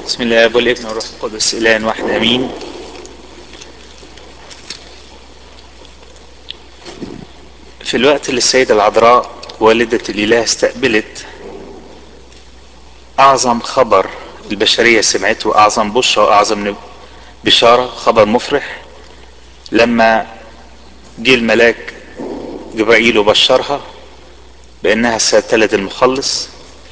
بسم الله والابن والروح القدس الان واحد امين في الوقت اللي السيدة العذراء والدة الاله استقبلت اعظم خبر البشرية سمعته اعظم بشرى واعظم بشارة خبر مفرح لما جه الملاك جبرائيل وبشرها بانها ستلد المخلص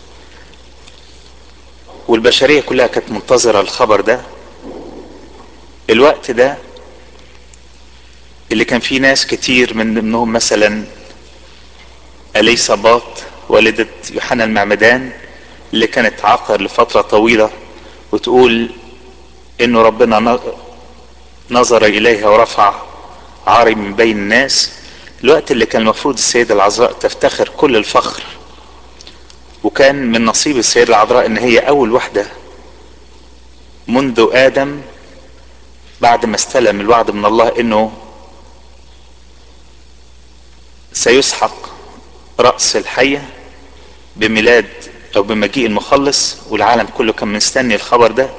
والبشرية كلها كانت منتظرة الخبر ده الوقت ده اللي كان فيه ناس كتير من ضمنهم مثلا أليصابات والدة يوحنا المعمدان اللي كانت عاقر لفترة طويلة وتقول انه ربنا نظر اليها ورفع عاري من بين الناس الوقت اللي كان المفروض السيدة العذراء تفتخر كل الفخر وكان من نصيب السيدة العذراء ان هي اول واحدة منذ ادم بعد ما استلم الوعد من الله انه سيسحق رأس الحية بميلاد او بمجيء المخلص والعالم كله كان مستني الخبر ده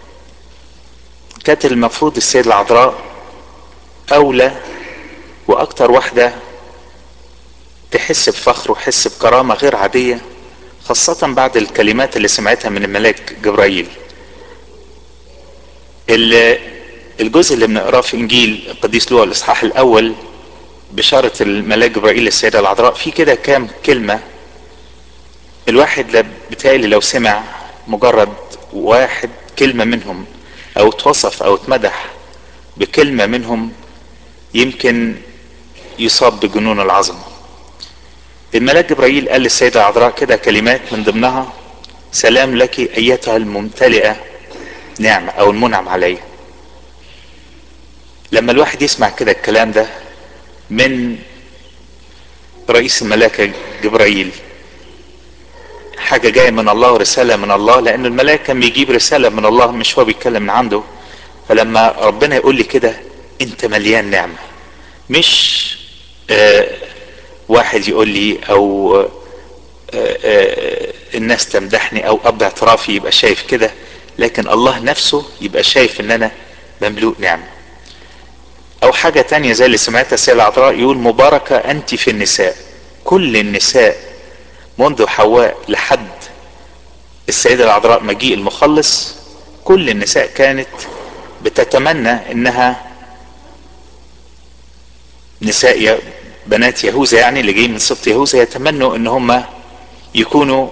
كانت المفروض السيدة العذراء اولى واكتر واحدة تحس بفخر وحس بكرامة غير عادية خاصة بعد الكلمات اللي سمعتها من الملاك جبرائيل الجزء اللي بنقراه في انجيل القديس لوقا الاصحاح الاول بشارة الملاك جبرائيل للسيدة العذراء في كده كام كلمة الواحد بتهيألي لو سمع مجرد واحد كلمة منهم او اتوصف او اتمدح بكلمة منهم يمكن يصاب بجنون العظمه الملاك جبرائيل قال للسيدة العذراء كده كلمات من ضمنها سلام لك ايتها الممتلئة نعمة او المنعم عليها لما الواحد يسمع كده الكلام ده من رئيس الملائكة جبرائيل حاجة جاية من الله ورسالة من الله لان الملاك كان بيجيب رسالة من الله مش هو بيتكلم من عنده فلما ربنا يقول لي كده انت مليان نعمة مش آه واحد يقول لي او آآ آآ الناس تمدحني او اب اعترافي يبقى شايف كده لكن الله نفسه يبقى شايف ان انا مملوء نعمة او حاجة تانية زي اللي سمعتها سيد العذراء يقول مباركة انت في النساء كل النساء منذ حواء لحد السيدة العذراء مجيء المخلص كل النساء كانت بتتمنى انها نساء بنات يهوذا يعني اللي جايين من سبط يهوذا يتمنوا ان هم يكونوا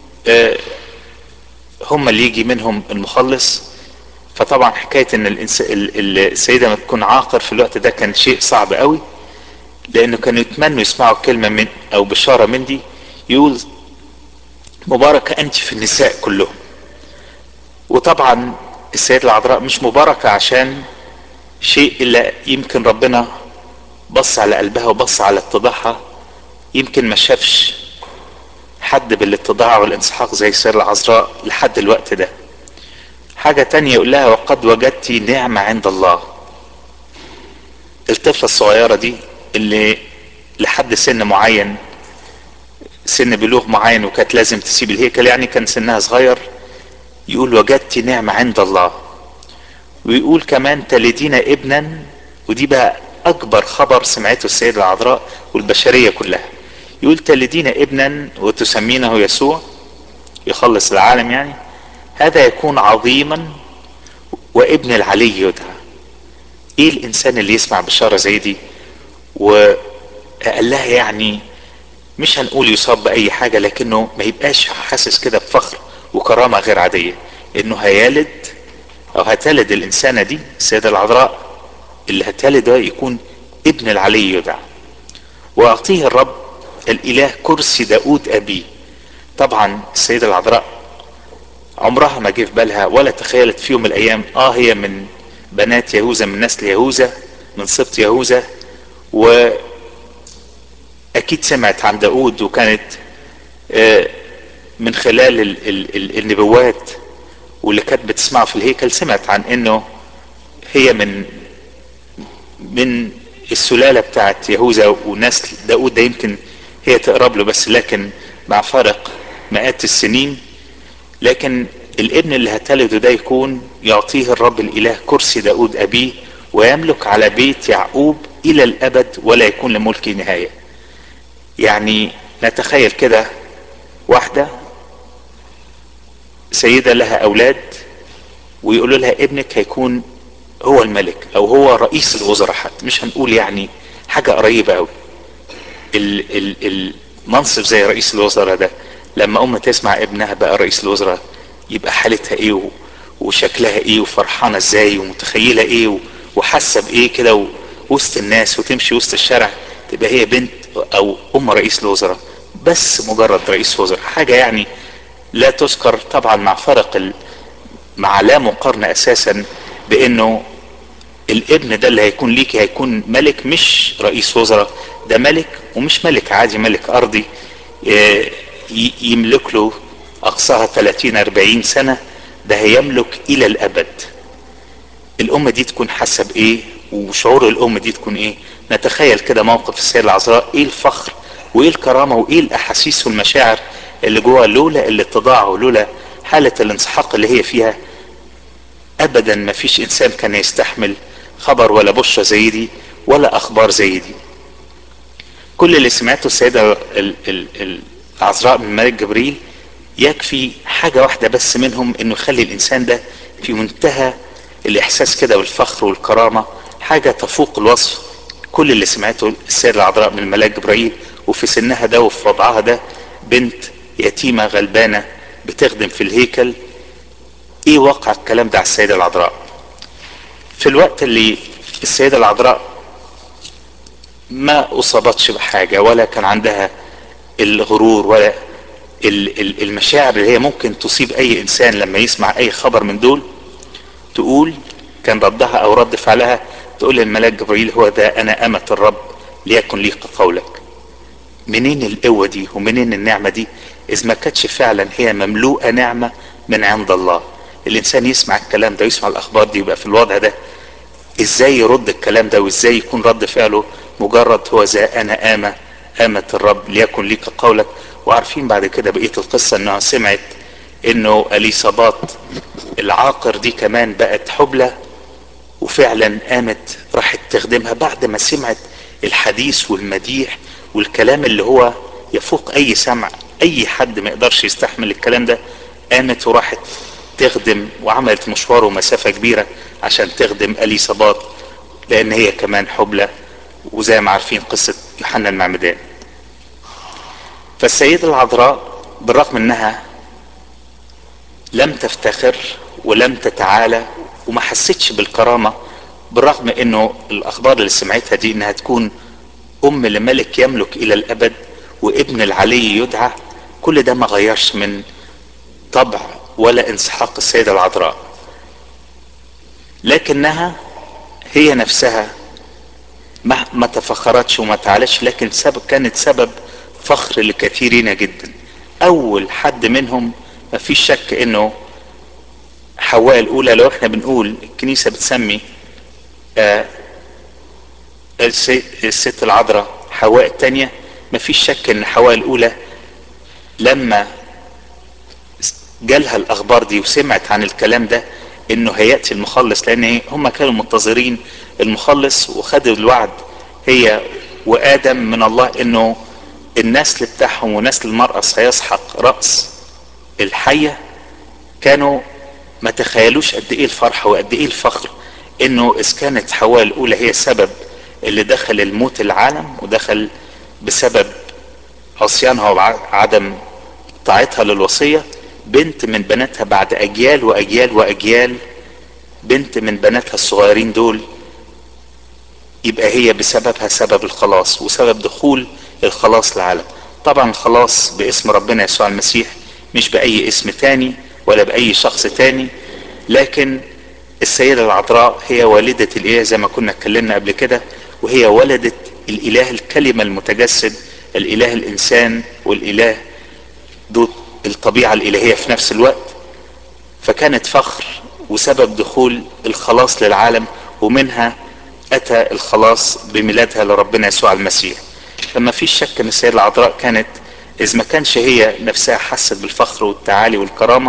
هم اللي يجي منهم المخلص فطبعا حكاية ان السيدة ما تكون عاقر في الوقت ده كان شيء صعب قوي لانه كانوا يتمنوا يسمعوا كلمة من او بشارة من دي يقول مباركة انت في النساء كلهم وطبعا السيدة العذراء مش مباركة عشان شيء الا يمكن ربنا بص على قلبها وبص على اتضاعها يمكن ما شافش حد بالاتضاع والانسحاق زي السيدة العذراء لحد الوقت ده حاجة تانية يقول لها وقد وجدت نعمة عند الله الطفلة الصغيرة دي اللي لحد سن معين سن بلوغ معين وكانت لازم تسيب الهيكل يعني كان سنها صغير يقول وجدت نعمة عند الله ويقول كمان تلدين ابنا ودي بقى اكبر خبر سمعته السيدة العذراء والبشرية كلها يقول تلدين ابنا وتسمينه يسوع يخلص العالم يعني هذا يكون عظيما وابن العلي يدعى ايه الانسان اللي يسمع بشارة زي دي وقال لها يعني مش هنقول يصاب باي حاجة لكنه ما يبقاش حاسس كده بفخر وكرامة غير عادية انه هيلد او هتلد الانسانة دي السيدة العذراء اللي هتلد ده يكون ابن العلي يدعى واعطيه الرب الاله كرسي داود ابيه طبعا السيدة العذراء عمرها ما جه في بالها ولا تخيلت في يوم من الايام اه هي من بنات يهوذا من نسل يهوذا من سبط يهوذا واكيد سمعت عن داود وكانت آه من خلال ال ال ال النبوات واللي كانت بتسمعه في الهيكل سمعت عن انه هي من من السلالة بتاعت يهوذا ونسل داود ده يمكن هي تقرب له بس لكن مع فرق مئات السنين لكن الابن اللي هتلده ده يكون يعطيه الرب الاله كرسي داود ابيه ويملك على بيت يعقوب الى الابد ولا يكون لملكه نهايه يعني نتخيل كده واحده سيده لها اولاد ويقولوا لها ابنك هيكون هو الملك او هو رئيس الوزراء حتى مش هنقول يعني حاجه قريبه قوي ال ال المنصب زي رئيس الوزراء ده لما ام تسمع ابنها بقى رئيس الوزراء يبقى حالتها ايه وشكلها ايه وفرحانه ازاي ومتخيله ايه وحاسه بايه كده وسط الناس وتمشي وسط الشارع تبقى هي بنت او ام رئيس الوزراء بس مجرد رئيس وزراء حاجه يعني لا تذكر طبعا مع فرق ال... مع لا مقارنه اساسا بانه الابن ده اللي هيكون ليكي هيكون ملك مش رئيس وزراء ده ملك ومش ملك عادي ملك ارضي يملك له اقصاها 30 40 سنه ده هيملك الى الابد الام دي تكون حاسه بايه وشعور الام دي تكون ايه نتخيل كده موقف السيده العذراء ايه الفخر وايه الكرامه وايه الاحاسيس والمشاعر اللي جوه لولا الاتضاع ولولا حاله الانسحاق اللي هي فيها ابدا ما فيش انسان كان يستحمل خبر ولا بشرة زي دي ولا اخبار زي دي كل اللي سمعته السيدة العذراء من الملك جبريل يكفي حاجة واحدة بس منهم انه يخلي الانسان ده في منتهى الاحساس كده والفخر والكرامة حاجة تفوق الوصف كل اللي سمعته السيدة العذراء من الملاك جبريل وفي سنها ده وفي وضعها ده بنت يتيمة غلبانة بتخدم في الهيكل ايه واقع الكلام ده على السيدة العذراء في الوقت اللي السيدة العذراء ما اصابتش بحاجة ولا كان عندها الغرور ولا المشاعر اللي هي ممكن تصيب اي انسان لما يسمع اي خبر من دول تقول كان ردها او رد فعلها تقول للملاك جبريل هو ده انا امة الرب ليكن لي كقولك منين القوة دي ومنين النعمة دي اذ ما كانتش فعلا هي مملوءة نعمة من عند الله الانسان يسمع الكلام ده ويسمع الاخبار دي يبقى في الوضع ده ازاي يرد الكلام ده وازاي يكون رد فعله مجرد هو زي انا امة امة الرب ليكن ليك قولك وعارفين بعد كده بقية القصة انها سمعت انه اليصابات العاقر دي كمان بقت حبلة وفعلا قامت راحت تخدمها بعد ما سمعت الحديث والمديح والكلام اللي هو يفوق اي سمع اي حد ما يقدرش يستحمل الكلام ده قامت وراحت تخدم وعملت مشوار ومسافة كبيرة عشان تخدم اليصابات لان هي كمان حبلة وزي ما عارفين قصة يوحنا المعمدان فالسيدة العذراء بالرغم انها لم تفتخر ولم تتعالى وما حستش بالكرامة بالرغم انه الاخبار اللي سمعتها دي انها تكون ام لملك يملك الى الابد وابن العلي يدعى كل ده ما غيرش من طبع ولا انسحاق السيدة العذراء لكنها هي نفسها ما ما تفخرتش وما تعالش لكن سبب كانت سبب فخر لكثيرين جدا اول حد منهم ما فيش شك انه حواء الاولى لو احنا بنقول الكنيسة بتسمي آه الست العذراء حواء الثانية ما فيش شك ان حواء الاولى لما جالها الاخبار دي وسمعت عن الكلام ده انه هياتي المخلص لان هم كانوا منتظرين المخلص وخدوا الوعد هي وادم من الله انه النسل بتاعهم ونسل المرأة سيسحق رأس الحية كانوا ما تخيلوش قد ايه الفرحة وقد ايه الفخر انه اذ كانت حواء الاولى هي سبب اللي دخل الموت العالم ودخل بسبب عصيانها وعدم طاعتها للوصية بنت من بناتها بعد اجيال واجيال واجيال بنت من بناتها الصغيرين دول يبقى هي بسببها سبب الخلاص وسبب دخول الخلاص للعالم طبعا الخلاص باسم ربنا يسوع المسيح مش بأي اسم تاني ولا بأي شخص تاني لكن السيدة العذراء هي والدة الإله زي ما كنا اتكلمنا قبل كده وهي ولدت الإله الكلمة المتجسد الإله الإنسان والإله ذو الطبيعة الإلهية في نفس الوقت فكانت فخر وسبب دخول الخلاص للعالم ومنها أتى الخلاص بميلادها لربنا يسوع المسيح فما فيش شك ان السيدة العذراء كانت اذ ما كانش هي نفسها حست بالفخر والتعالي والكرامة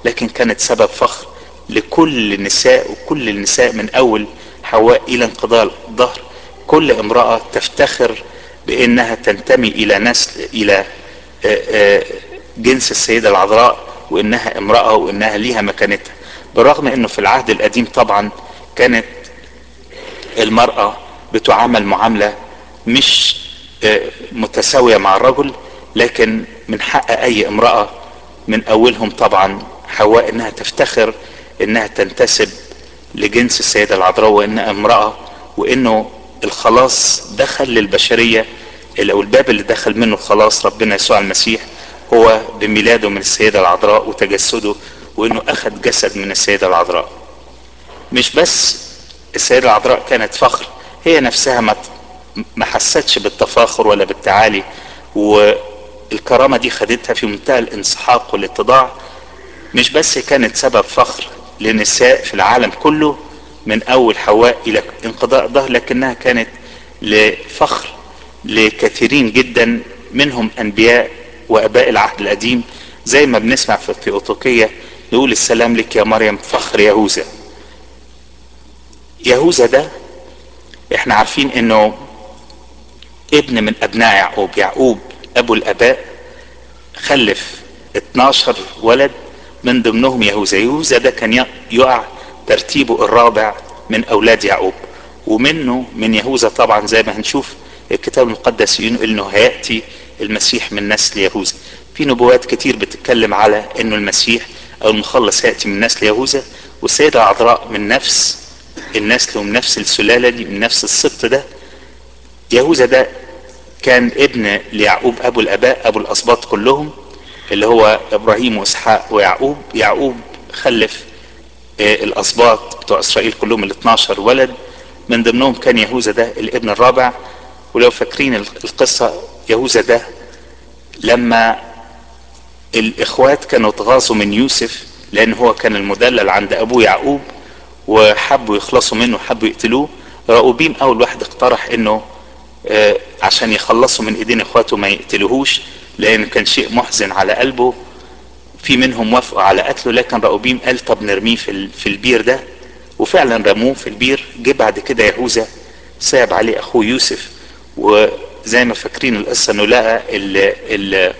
لكن كانت سبب فخر لكل النساء وكل النساء من اول حواء الى انقضاء الظهر كل امرأة تفتخر بانها تنتمي الى نسل الى جنس السيدة العذراء وانها امرأة وانها ليها مكانتها بالرغم انه في العهد القديم طبعا كانت المرأة بتعامل معاملة مش متساوية مع الرجل لكن من حق اي امرأة من اولهم طبعا حواء انها تفتخر انها تنتسب لجنس السيدة العذراء وانها امرأة وانه الخلاص دخل للبشرية او الباب اللي دخل منه الخلاص ربنا يسوع المسيح هو بميلاده من السيدة العذراء وتجسده وانه اخذ جسد من السيدة العذراء مش بس السيدة العذراء كانت فخر هي نفسها ما ما حستش بالتفاخر ولا بالتعالي والكرامة دي خدتها في منتهى الانسحاق والاتضاع مش بس كانت سبب فخر للنساء في العالم كله من اول حواء الى انقضاء ظهر لكنها كانت لفخر لكثيرين جدا منهم انبياء واباء العهد القديم زي ما بنسمع في الثيوطوكية يقول السلام لك يا مريم فخر يهوذا يهوذا ده احنا عارفين انه ابن من ابناء يعقوب يعقوب ابو الاباء خلف 12 ولد من ضمنهم يهوذا يهوذا ده كان يقع ترتيبه الرابع من اولاد يعقوب ومنه من يهوذا طبعا زي ما هنشوف الكتاب المقدس ينقل انه هياتي المسيح من نسل يهوذا في نبوات كتير بتتكلم على انه المسيح او المخلص هياتي من نسل يهوذا والسيده العذراء من نفس النسل ومن نفس السلاله دي من نفس السبط ده يهوذا ده كان ابن ليعقوب ابو الاباء ابو الاسباط كلهم اللي هو ابراهيم واسحاق ويعقوب يعقوب خلف الاسباط بتوع اسرائيل كلهم ال 12 ولد من ضمنهم كان يهوذا ده الابن الرابع ولو فاكرين القصة يهوذا ده لما الاخوات كانوا اتغاظوا من يوسف لان هو كان المدلل عند ابوه يعقوب وحبوا يخلصوا منه حبوا يقتلوه راؤوبيم اول واحد اقترح انه آه عشان يخلصوا من ايدين اخواته ما يقتلوهوش لان كان شيء محزن على قلبه في منهم وافقوا على قتله لكن راؤوبيم قال طب نرميه في في البير ده وفعلا رموه في البير جه بعد كده يهوذا صعب عليه اخوه يوسف وزي ما فاكرين القصه انه لقى ال ال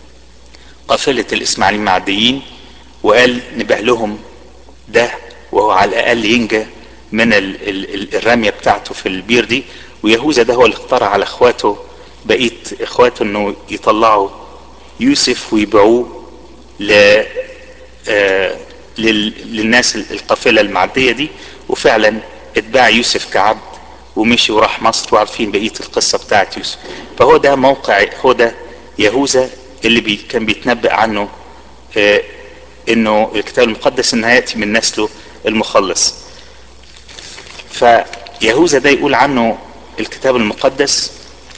قافله الاسماعيليين معديين وقال نبيع لهم ده وهو على الاقل ينجى من ال ال الرميه بتاعته في البير دي ويهوذا ده هو اللي اخترع على اخواته بقيه اخواته انه يطلعوا يوسف ويبيعوه ل آه للناس القافله المعديه دي وفعلا اتباع يوسف كعبد ومشي وراح مصر وعارفين بقيه القصه بتاعت يوسف فهو ده موقع هو ده يهوذا اللي بي كان بيتنبأ عنه آه انه الكتاب المقدس انه هياتي من نسله المخلص فيهوذا ده يقول عنه الكتاب المقدس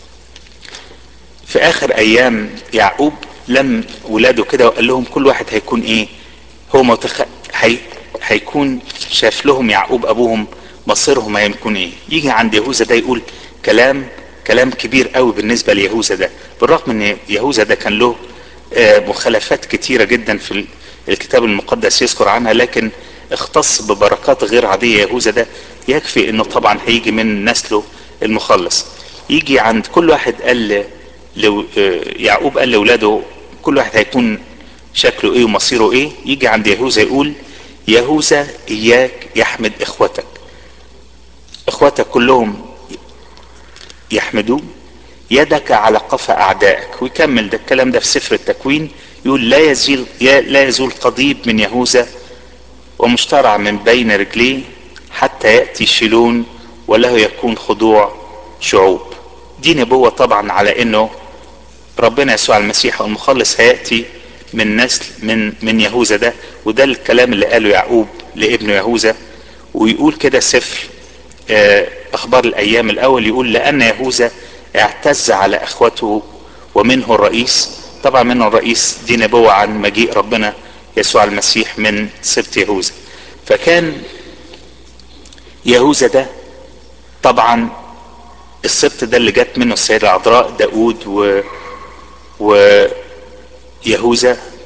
في اخر ايام يعقوب لم ولاده كده وقال لهم كل واحد هيكون ايه هو متخ... هي... هيكون شاف لهم يعقوب ابوهم مصيرهم هيكون ايه يجي عند يهوذا ده يقول كلام كلام كبير قوي بالنسبة ليهوذا ده بالرغم ان يهوذا ده كان له مخالفات كتيرة جدا في الكتاب المقدس يذكر عنها لكن اختص ببركات غير عادية يهوذا ده يكفي انه طبعا هيجي من نسله المخلص يجي عند كل واحد قال لو يعقوب قال لاولاده كل واحد هيكون شكله ايه ومصيره ايه يجي عند يهوذا يقول يهوذا اياك يحمد اخوتك اخوتك كلهم يحمدوه يدك على قفا اعدائك ويكمل ده الكلام ده في سفر التكوين يقول لا يزول لا يزول قضيب من يهوذا ومشترع من بين رجليه حتى ياتي شيلون وله يكون خضوع شعوب دي نبوه طبعا على انه ربنا يسوع المسيح المخلص هياتي من نسل من من يهوذا ده وده الكلام اللي قاله يعقوب لابنه يهوذا ويقول كده سفر اخبار الايام الاول يقول لان يهوذا اعتز على اخوته ومنه الرئيس طبعا منه الرئيس دي نبوة عن مجيء ربنا يسوع المسيح من سبط يهوذا فكان يهوذا ده طبعا السبط ده اللي جت منه السيدة العذراء داود و ويهوذا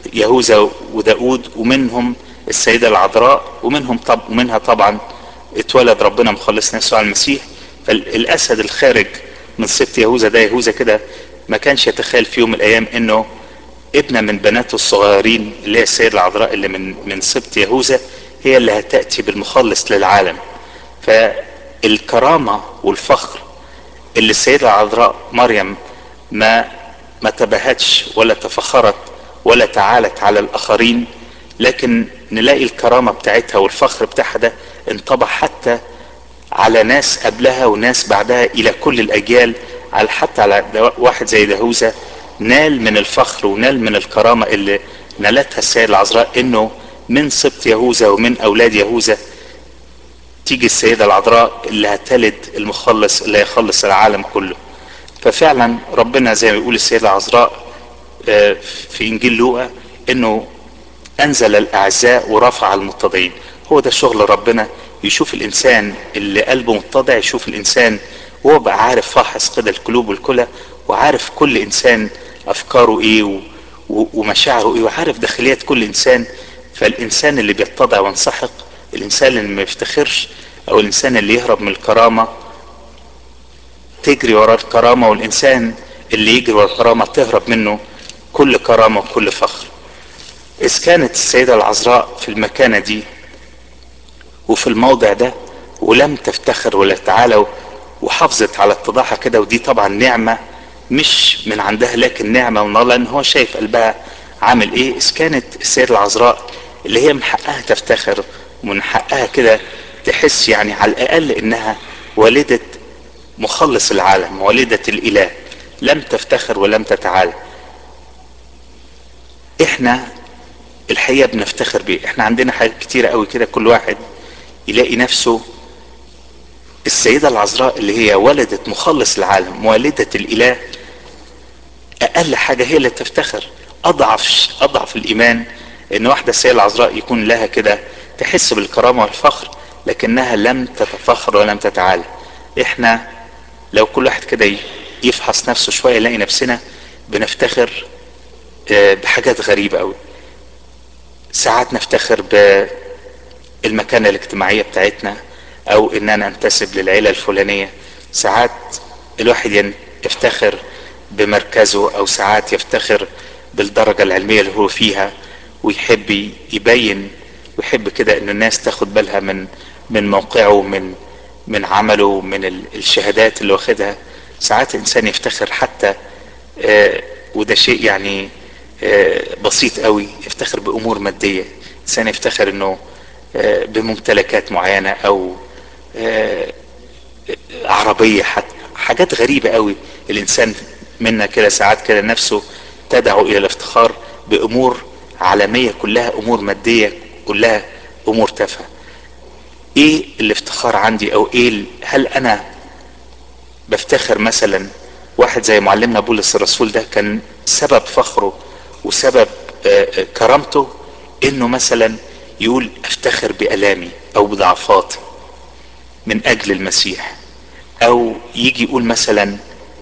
يهوذا وداود ومنهم السيدة العذراء ومنهم طب ومنها طبعا اتولد ربنا مخلصنا يسوع المسيح فالاسد الخارج من سبط يهوذا ده يهوذا كده ما كانش يتخيل في يوم من الايام انه ابنه من بناته الصغيرين اللي هي السيدة العذراء اللي من من سبط يهوذا هي اللي هتاتي بالمخلص للعالم فالكرامه والفخر اللي السيدة العذراء مريم ما ما تبهتش ولا تفخرت ولا تعالت على الاخرين لكن نلاقي الكرامه بتاعتها والفخر بتاعها ده انطبع حتى على ناس قبلها وناس بعدها الى كل الاجيال على حتى على واحد زي دهوذا نال من الفخر ونال من الكرامه اللي نالتها السيده العذراء انه من سبط يهوذا ومن اولاد يهوذا تيجي السيده العذراء اللي هتلد المخلص اللي هيخلص العالم كله ففعلا ربنا زي ما بيقول السيده العذراء في انجيل لوقا انه انزل الاعزاء ورفع المتضعين هو ده شغل ربنا يشوف الانسان اللي قلبه متضع يشوف الانسان وهو بقى عارف فاحص كده القلوب والكلى وعارف كل انسان افكاره ايه و... و... ومشاعره ايه وعارف داخليات كل انسان فالانسان اللي بيتضع وينسحق الانسان اللي ما بيفتخرش او الانسان اللي يهرب من الكرامه تجري ورا الكرامه والانسان اللي يجري ورا الكرامه تهرب منه كل كرامه وكل فخر إذ كانت السيدة العذراء في المكانة دي وفي الموضع ده ولم تفتخر ولا تعالى وحافظت على اتضاعها كده ودي طبعا نعمة مش من عندها لكن نعمة من الله لأن هو شايف قلبها عامل إيه إذ كانت السيدة العذراء اللي هي من حقها تفتخر ومن حقها كده تحس يعني على الأقل إنها والدة مخلص العالم والدة الإله لم تفتخر ولم تتعالى احنا الحقيقه بنفتخر بيه احنا عندنا حاجات كتيره قوي كده كل واحد يلاقي نفسه السيده العذراء اللي هي ولدت مخلص العالم والده الاله اقل حاجه هي اللي تفتخر اضعف اضعف الايمان ان واحده السيده العذراء يكون لها كده تحس بالكرامه والفخر لكنها لم تتفخر ولم تتعالى احنا لو كل واحد كده يفحص نفسه شويه يلاقي نفسنا بنفتخر بحاجات غريبه قوي ساعات نفتخر بالمكانة الاجتماعية بتاعتنا او ان انا انتسب للعيلة الفلانية ساعات الواحد يفتخر بمركزه او ساعات يفتخر بالدرجة العلمية اللي هو فيها ويحب يبين ويحب كده ان الناس تاخد بالها من من موقعه من من عمله من الشهادات اللي واخدها ساعات الانسان يفتخر حتى آه وده شيء يعني بسيط قوي يفتخر بامور ماديه انسان يفتخر انه بممتلكات معينه او عربيه حتى حاجات غريبه قوي الانسان منا كده ساعات كده نفسه تدعو الى الافتخار بامور عالميه كلها امور ماديه كلها امور تافهه ايه الافتخار عندي او ايه هل انا بفتخر مثلا واحد زي معلمنا بولس الرسول ده كان سبب فخره وسبب كرامته انه مثلا يقول افتخر بالامي او بضعفاتي من اجل المسيح او يجي يقول مثلا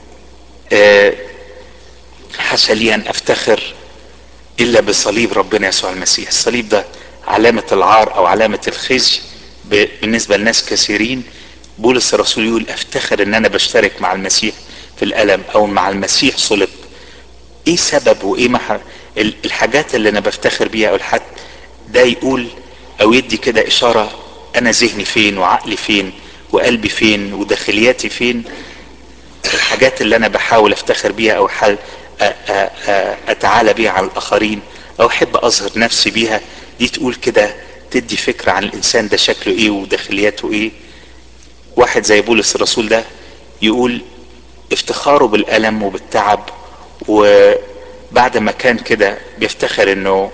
حاشا لي ان افتخر الا بصليب ربنا يسوع المسيح الصليب ده علامة العار او علامة الخزي بالنسبة لناس كثيرين بولس الرسول يقول افتخر ان انا بشترك مع المسيح في الالم او مع المسيح صلب ايه سبب وايه مح... الحاجات اللي انا بفتخر بيها او الحد ده يقول او يدي كده اشارة انا ذهني فين وعقلي فين وقلبي فين وداخلياتي فين الحاجات اللي انا بحاول افتخر بيها او حل اتعالى بيها على الاخرين او احب اظهر نفسي بيها دي تقول كده تدي فكرة عن الانسان ده شكله ايه وداخلياته ايه واحد زي بولس الرسول ده يقول افتخاره بالالم وبالتعب وبعد ما كان كده بيفتخر انه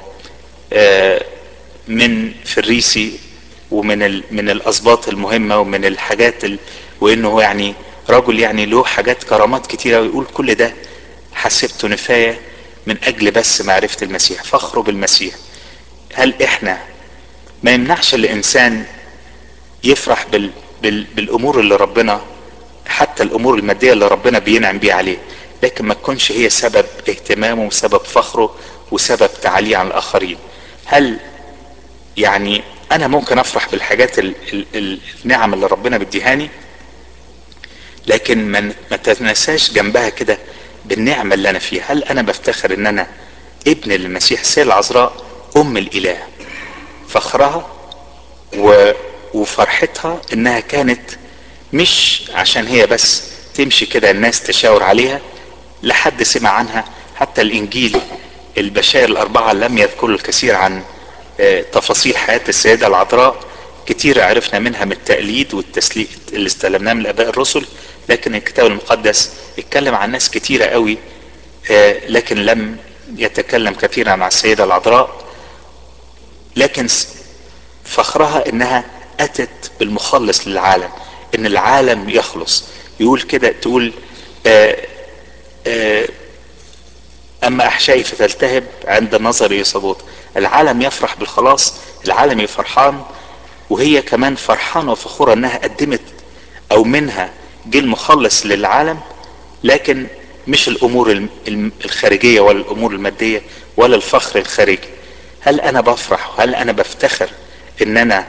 من فريسي ومن من الاسباط المهمه ومن الحاجات ال... وانه هو يعني رجل يعني له حاجات كرامات كتيره ويقول كل ده حسبته نفايه من اجل بس معرفه المسيح فخره بالمسيح هل احنا ما يمنعش الانسان يفرح بال... بال... بالامور اللي ربنا حتى الامور الماديه اللي ربنا بينعم بيها عليه لكن ما تكونش هي سبب اهتمامه وسبب فخره وسبب تعالي عن الاخرين هل يعني انا ممكن افرح بالحاجات ال ال ال النعم اللي ربنا بيديهاني لكن ما ما تتنساش جنبها كده بالنعمه اللي انا فيها هل انا بفتخر ان انا ابن للمسيح السيدة العذراء ام الاله فخرها و وفرحتها انها كانت مش عشان هي بس تمشي كده الناس تشاور عليها لحد سمع عنها حتى الانجيل البشائر الاربعه لم يذكروا الكثير عن تفاصيل حياه السيده العذراء كتير عرفنا منها من التقليد والتسليم اللي استلمناه من الاباء الرسل لكن الكتاب المقدس اتكلم عن ناس كتيره قوي لكن لم يتكلم كثيرا عن السيده العذراء لكن فخرها انها اتت بالمخلص للعالم ان العالم يخلص يقول كده تقول آآ آآ اما احشائي فتلتهب عند نظر يصابوت العالم يفرح بالخلاص العالم فرحان وهي كمان فرحانه وفخوره انها قدمت او منها جه المخلص للعالم لكن مش الامور الخارجيه ولا الامور الماديه ولا الفخر الخارجي هل انا بفرح وهل انا بفتخر ان انا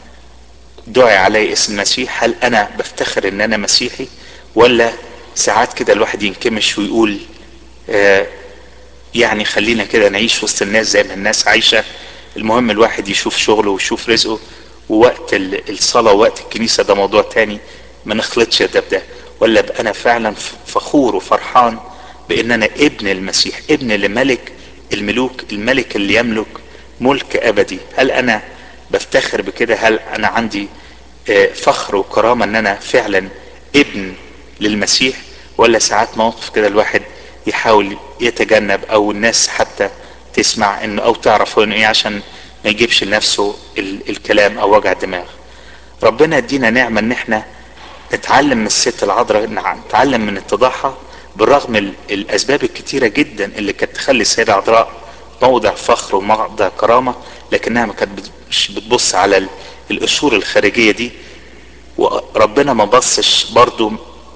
دعي علي اسم المسيح هل انا بفتخر ان انا مسيحي ولا ساعات كده الواحد ينكمش ويقول آه يعني خلينا كده نعيش وسط الناس زي ما الناس عايشة المهم الواحد يشوف شغله ويشوف رزقه ووقت الصلاة ووقت الكنيسة ده موضوع تاني ما نخلطش ده بده ولا ابقى انا فعلا فخور وفرحان بان انا ابن المسيح ابن لملك الملوك الملك اللي يملك ملك ابدي هل انا بفتخر بكده هل انا عندي فخر وكرامة ان انا فعلا ابن للمسيح ولا ساعات موقف كده الواحد يحاول يتجنب او الناس حتى تسمع انه او تعرف انه ايه عشان ما يجيبش لنفسه ال الكلام او وجع دماغ ربنا يدينا نعمة ان احنا نتعلم من الست العذراء نتعلم من اتضاعها بالرغم ال الاسباب الكتيرة جدا اللي كانت تخلي السيدة العذراء موضع فخر وموضع كرامة لكنها ما كانت مش بتبص على القشور الخارجية دي وربنا ما بصش برضو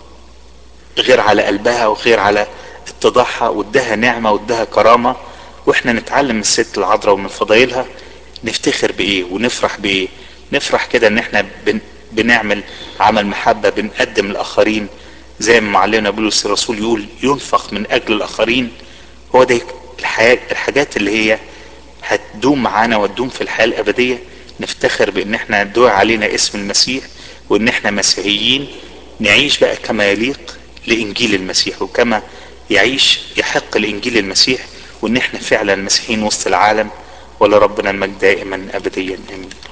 غير على قلبها وغير على اتضاعها واداها نعمة واداها كرامة واحنا نتعلم من الست العذراء ومن فضايلها نفتخر بايه ونفرح بايه نفرح كده ان احنا بن بنعمل عمل محبة بنقدم الاخرين زي ما معلمنا بولس الرسول يقول ينفق من اجل الاخرين هو ده الحياة الحاجات اللي هي هتدوم معانا وتدوم في الحياة الابدية نفتخر بان احنا دعا علينا اسم المسيح وان احنا مسيحيين نعيش بقى كما يليق لانجيل المسيح وكما يعيش يحق لانجيل المسيح وان احنا فعلا مسيحيين وسط العالم ولربنا المجد دائما ابديا امين